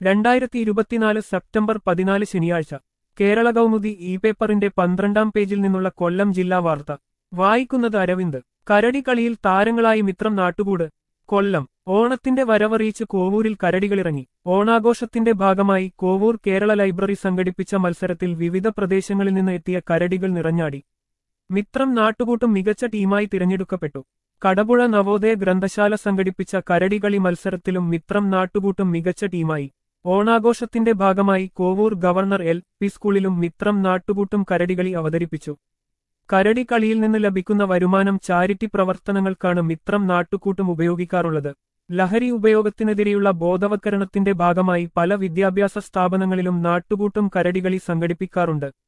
രണ്ടായിരത്തി ഇരുപത്തിനാല് സെപ്റ്റംബർ പതിനാല് ശനിയാഴ്ച കേരള കൗമുദി ഇ പേപ്പറിന്റെ പന്ത്രണ്ടാം പേജിൽ നിന്നുള്ള കൊല്ലം ജില്ലാ വാർത്ത വായിക്കുന്നത് അരവിന്ദ് കരടികളിയിൽ താരങ്ങളായി മിത്രം നാട്ടുകൂട് കൊല്ലം ഓണത്തിന്റെ വരവറിയിച്ച് കോവൂരിൽ കരടികളിറങ്ങി ഓണാഘോഷത്തിന്റെ ഭാഗമായി കോവൂർ കേരള ലൈബ്രറി സംഘടിപ്പിച്ച മത്സരത്തിൽ വിവിധ പ്രദേശങ്ങളിൽ നിന്ന് എത്തിയ കരടികൾ നിറഞ്ഞാടി മിത്രം നാട്ടുകൂട്ടും മികച്ച ടീമായി തിരഞ്ഞെടുക്കപ്പെട്ടു കടപുഴ നവോദയ ഗ്രന്ഥശാല സംഘടിപ്പിച്ച കരടികളി മത്സരത്തിലും മിത്രം നാട്ടുകൂട്ടും മികച്ച ടീമായി ഓണാഘോഷത്തിന്റെ ഭാഗമായി കോവൂർ ഗവർണർ എൽ പി സ്കൂളിലും മിത്രം നാട്ടുകൂട്ടും കരടികളി അവതരിപ്പിച്ചു കരടി കളിയിൽ നിന്ന് ലഭിക്കുന്ന വരുമാനം ചാരിറ്റി പ്രവർത്തനങ്ങൾക്കാണ് മിത്രം നാട്ടുകൂട്ടും ഉപയോഗിക്കാറുള്ളത് ലഹരി ഉപയോഗത്തിനെതിരെയുള്ള ബോധവൽക്കരണത്തിന്റെ ഭാഗമായി പല വിദ്യാഭ്യാസ സ്ഥാപനങ്ങളിലും നാട്ടുകൂട്ടും കരടികളി സംഘടിപ്പിക്കാറുണ്ട്